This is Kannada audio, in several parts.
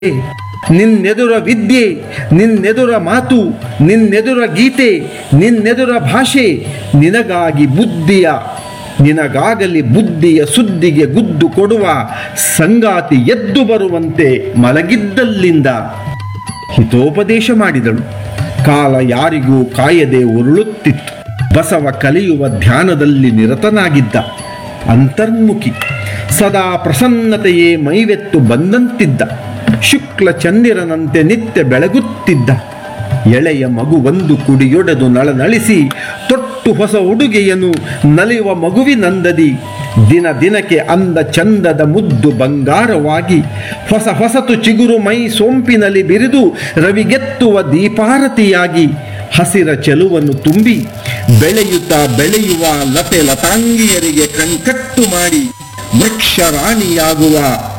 ನಿನ್ನೆದುರ ವಿದ್ಯೆ ನಿನ್ನೆದುರ ಮಾತು ನಿನ್ನೆದುರ ಗೀತೆ ನಿನ್ನೆದುರ ಭಾಷೆ ನಿನಗಾಗಿ ಬುದ್ಧಿಯ ನಿನಗಾಗಲಿ ಬುದ್ಧಿಯ ಸುದ್ದಿಗೆ ಗುದ್ದು ಕೊಡುವ ಸಂಗಾತಿ ಎದ್ದು ಬರುವಂತೆ ಮಲಗಿದ್ದಲ್ಲಿಂದ ಹಿತೋಪದೇಶ ಮಾಡಿದಳು ಕಾಲ ಯಾರಿಗೂ ಕಾಯದೆ ಉರುಳುತ್ತಿತ್ತು ಬಸವ ಕಲಿಯುವ ಧ್ಯಾನದಲ್ಲಿ ನಿರತನಾಗಿದ್ದ ಅಂತರ್ಮುಖಿ ಸದಾ ಪ್ರಸನ್ನತೆಯೇ ಮೈವೆತ್ತು ಬಂದಂತಿದ್ದ ಶುಕ್ಲ ಚಂದಿರನಂತೆ ನಿತ್ಯ ಬೆಳಗುತ್ತಿದ್ದ ಎಳೆಯ ಮಗುವೊಂದು ಕುಡಿಯೊಡೆದು ನಳನಳಿಸಿ ತೊಟ್ಟು ಹೊಸ ಉಡುಗೆಯನ್ನು ನಲಿಯುವ ಮಗುವಿನಂದದಿ ದಿನ ದಿನಕ್ಕೆ ಅಂದ ಚಂದದ ಮುದ್ದು ಬಂಗಾರವಾಗಿ ಹೊಸ ಹೊಸತು ಚಿಗುರು ಮೈ ಸೋಂಪಿನಲ್ಲಿ ಬಿರಿದು ರವಿಗೆತ್ತುವ ದೀಪಾರತಿಯಾಗಿ ಹಸಿರ ಚೆಲುವನ್ನು ತುಂಬಿ ಬೆಳೆಯುತ್ತಾ ಬೆಳೆಯುವ ಲತೆ ಲತಾಂಗಿಯರಿಗೆ ಕಣ್ಕಟ್ಟು ಮಾಡಿ ವೃಕ್ಷ ರಾಣಿಯಾಗುವ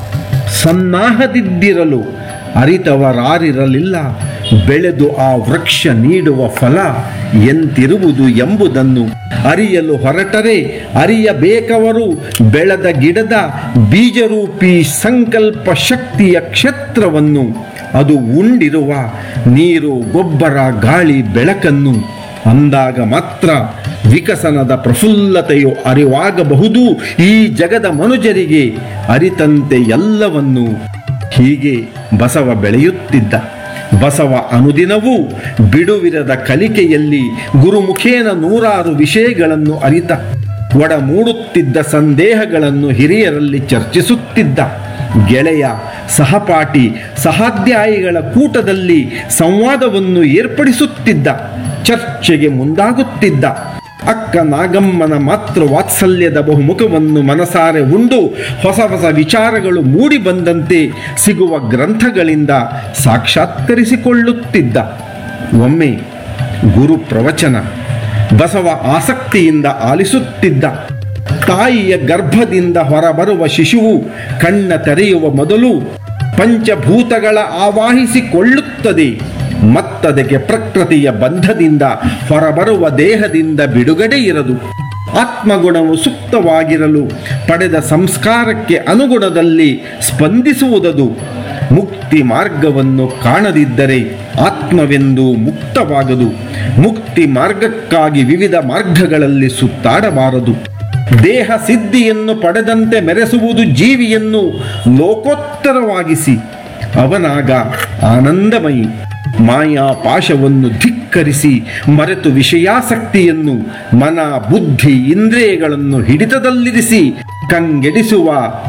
ಸನ್ನಾಹದಿದ್ದಿರಲು ಅರಿತವರಾರಿರಲಿಲ್ಲ ಬೆಳೆದು ಆ ವೃಕ್ಷ ನೀಡುವ ಫಲ ಎಂತಿರುವುದು ಎಂಬುದನ್ನು ಅರಿಯಲು ಹೊರಟರೆ ಅರಿಯಬೇಕವರು ಬೆಳೆದ ಗಿಡದ ಬೀಜರೂಪಿ ಸಂಕಲ್ಪ ಶಕ್ತಿಯ ಕ್ಷೇತ್ರವನ್ನು ಅದು ಉಂಡಿರುವ ನೀರು ಗೊಬ್ಬರ ಗಾಳಿ ಬೆಳಕನ್ನು ಅಂದಾಗ ಮಾತ್ರ ವಿಕಸನದ ಪ್ರಫುಲ್ಲತೆಯು ಅರಿವಾಗಬಹುದು ಈ ಜಗದ ಮನುಜರಿಗೆ ಅರಿತಂತೆ ಎಲ್ಲವನ್ನು ಹೀಗೆ ಬಸವ ಬೆಳೆಯುತ್ತಿದ್ದ ಬಸವ ಅನುದಿನವೂ ಬಿಡುವಿರದ ಕಲಿಕೆಯಲ್ಲಿ ಗುರುಮುಖೇನ ನೂರಾರು ವಿಷಯಗಳನ್ನು ಅರಿತ ಒಡ ಮೂಡುತ್ತಿದ್ದ ಸಂದೇಹಗಳನ್ನು ಹಿರಿಯರಲ್ಲಿ ಚರ್ಚಿಸುತ್ತಿದ್ದ ಗೆಳೆಯ ಸಹಪಾಠಿ ಸಹಾಧ್ಯಾಯಿಗಳ ಕೂಟದಲ್ಲಿ ಸಂವಾದವನ್ನು ಏರ್ಪಡಿಸುತ್ತಿದ್ದ ಚರ್ಚೆಗೆ ಮುಂದಾಗುತ್ತಿದ್ದ ಅಕ್ಕ ನಾಗಮ್ಮನ ಮಾತೃ ವಾತ್ಸಲ್ಯದ ಬಹುಮುಖವನ್ನು ಮನಸಾರೆ ಉಂಡು ಹೊಸ ಹೊಸ ವಿಚಾರಗಳು ಮೂಡಿ ಬಂದಂತೆ ಸಿಗುವ ಗ್ರಂಥಗಳಿಂದ ಸಾಕ್ಷಾತ್ಕರಿಸಿಕೊಳ್ಳುತ್ತಿದ್ದ ಒಮ್ಮೆ ಗುರು ಪ್ರವಚನ ಬಸವ ಆಸಕ್ತಿಯಿಂದ ಆಲಿಸುತ್ತಿದ್ದ ತಾಯಿಯ ಗರ್ಭದಿಂದ ಹೊರಬರುವ ಶಿಶುವು ಕಣ್ಣ ತೆರೆಯುವ ಮೊದಲು ಪಂಚಭೂತಗಳ ಆವಾಹಿಸಿಕೊಳ್ಳುತ್ತದೆ ಮತ್ತದಕ್ಕೆ ಪ್ರಕೃತಿಯ ಬಂಧದಿಂದ ಹೊರಬರುವ ದೇಹದಿಂದ ಬಿಡುಗಡೆ ಇರದು ಆತ್ಮಗುಣವು ಸುಪ್ತವಾಗಿರಲು ಪಡೆದ ಸಂಸ್ಕಾರಕ್ಕೆ ಅನುಗುಣದಲ್ಲಿ ಸ್ಪಂದಿಸುವುದದು ಮುಕ್ತಿ ಮಾರ್ಗವನ್ನು ಕಾಣದಿದ್ದರೆ ಆತ್ಮವೆಂದು ಮುಕ್ತವಾಗದು ಮುಕ್ತಿ ಮಾರ್ಗಕ್ಕಾಗಿ ವಿವಿಧ ಮಾರ್ಗಗಳಲ್ಲಿ ಸುತ್ತಾಡಬಾರದು ದೇಹ ಸಿದ್ಧಿಯನ್ನು ಪಡೆದಂತೆ ಮೆರೆಸುವುದು ಜೀವಿಯನ್ನು ಲೋಕೋತ್ತರವಾಗಿಸಿ ಅವನಾಗ ಆನಂದಮಯಿ ಮಾಯಾ ಪಾಶವನ್ನು ಧಿಕ್ಕರಿಸಿ ಮರೆತು ವಿಷಯಾಸಕ್ತಿಯನ್ನು ಮನ ಬುದ್ಧಿ ಇಂದ್ರಿಯಗಳನ್ನು ಹಿಡಿತದಲ್ಲಿರಿಸಿ ಕಂಗೆಡಿಸುವ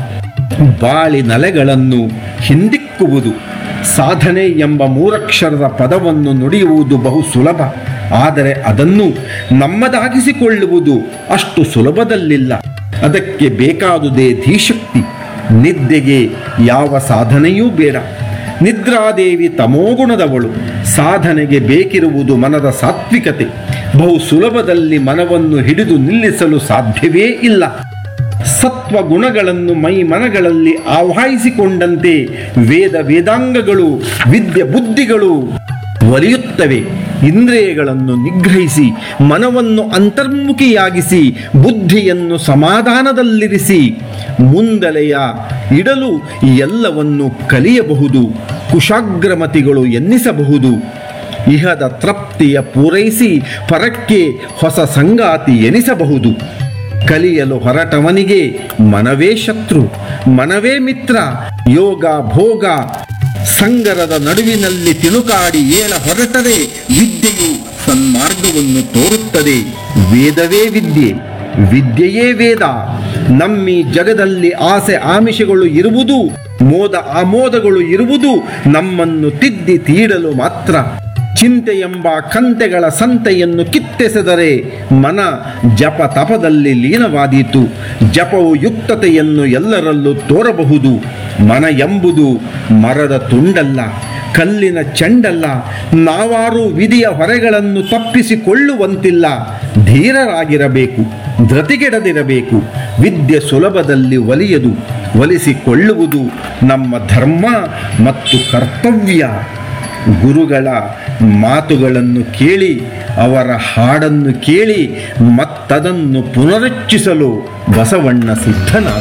ಬಾಳಿನಲೆಗಳನ್ನು ಹಿಂದಿಕ್ಕುವುದು ಸಾಧನೆ ಎಂಬ ಮೂರಕ್ಷರದ ಪದವನ್ನು ನುಡಿಯುವುದು ಬಹು ಸುಲಭ ಆದರೆ ಅದನ್ನು ನಮ್ಮದಾಗಿಸಿಕೊಳ್ಳುವುದು ಅಷ್ಟು ಸುಲಭದಲ್ಲಿಲ್ಲ ಅದಕ್ಕೆ ಬೇಕಾದುದೇ ಧೀಶಕ್ತಿ ನಿದ್ದೆಗೆ ಯಾವ ಸಾಧನೆಯೂ ಬೇಡ ನಿದ್ರಾದೇವಿ ತಮೋಗುಣದವಳು ಸಾಧನೆಗೆ ಬೇಕಿರುವುದು ಮನದ ಸಾತ್ವಿಕತೆ ಬಹು ಸುಲಭದಲ್ಲಿ ಮನವನ್ನು ಹಿಡಿದು ನಿಲ್ಲಿಸಲು ಸಾಧ್ಯವೇ ಇಲ್ಲ ಸತ್ವ ಗುಣಗಳನ್ನು ಮೈ ಮನಗಳಲ್ಲಿ ಆವಾಹಿಸಿಕೊಂಡಂತೆ ವೇದ ವೇದಾಂಗಗಳು ವಿದ್ಯೆ ಬುದ್ಧಿಗಳು ಒಲಿಯುತ್ತವೆ ಇಂದ್ರಿಯಗಳನ್ನು ನಿಗ್ರಹಿಸಿ ಮನವನ್ನು ಅಂತರ್ಮುಖಿಯಾಗಿಸಿ ಬುದ್ಧಿಯನ್ನು ಸಮಾಧಾನದಲ್ಲಿರಿಸಿ ಮುಂದಲೆಯ ಇಡಲು ಎಲ್ಲವನ್ನು ಕಲಿಯಬಹುದು ಕುಶಾಗ್ರಮತಿಗಳು ಎನ್ನಿಸಬಹುದು ಇಹದ ತೃಪ್ತಿಯ ಪೂರೈಸಿ ಪರಕ್ಕೆ ಹೊಸ ಸಂಗಾತಿ ಎನಿಸಬಹುದು ಕಲಿಯಲು ಹೊರಟವನಿಗೆ ಮನವೇ ಶತ್ರು ಮನವೇ ಮಿತ್ರ ಯೋಗ ಭೋಗ ಸಂಗರದ ನಡುವಿನಲ್ಲಿ ತಿಳುಕಾಡಿ ಏಳ ಹೊರಟರೆ ವಿದ್ಯೆಯು ಸನ್ಮಾರ್ಗವನ್ನು ತೋರುತ್ತದೆ ವೇದವೇ ವಿದ್ಯೆ ವಿದ್ಯೆಯೇ ವೇದ ನಮ್ಮಿ ಜಗದಲ್ಲಿ ಆಸೆ ಆಮಿಷಗಳು ಇರುವುದು ಮೋದ ಆಮೋದಗಳು ಇರುವುದು ನಮ್ಮನ್ನು ತಿದ್ದಿ ತೀಡಲು ಮಾತ್ರ ಚಿಂತೆ ಎಂಬ ಕಂತೆಗಳ ಸಂತೆಯನ್ನು ಕಿತ್ತೆಸೆದರೆ ಮನ ಜಪ ತಪದಲ್ಲಿ ಲೀನವಾದೀತು ಜಪವು ಯುಕ್ತತೆಯನ್ನು ಎಲ್ಲರಲ್ಲೂ ತೋರಬಹುದು ಮನ ಎಂಬುದು ಮರದ ತುಂಡಲ್ಲ ಕಲ್ಲಿನ ಚೆಂಡಲ್ಲ ನಾವಾರು ವಿಧಿಯ ಹೊರೆಗಳನ್ನು ತಪ್ಪಿಸಿಕೊಳ್ಳುವಂತಿಲ್ಲ ಧೀರರಾಗಿರಬೇಕು ಧೃತಿಗೆಡದಿರಬೇಕು ವಿದ್ಯೆ ಸುಲಭದಲ್ಲಿ ಒಲಿಯದು ಒಲಿಸಿಕೊಳ್ಳುವುದು ನಮ್ಮ ಧರ್ಮ ಮತ್ತು ಕರ್ತವ್ಯ ಗುರುಗಳ ಮಾತುಗಳನ್ನು ಕೇಳಿ ಅವರ ಹಾಡನ್ನು ಕೇಳಿ ಮತ್ತದನ್ನು ಪುನರುಚ್ಚಿಸಲು ಬಸವಣ್ಣ ಸಿದ್ಧನಾದ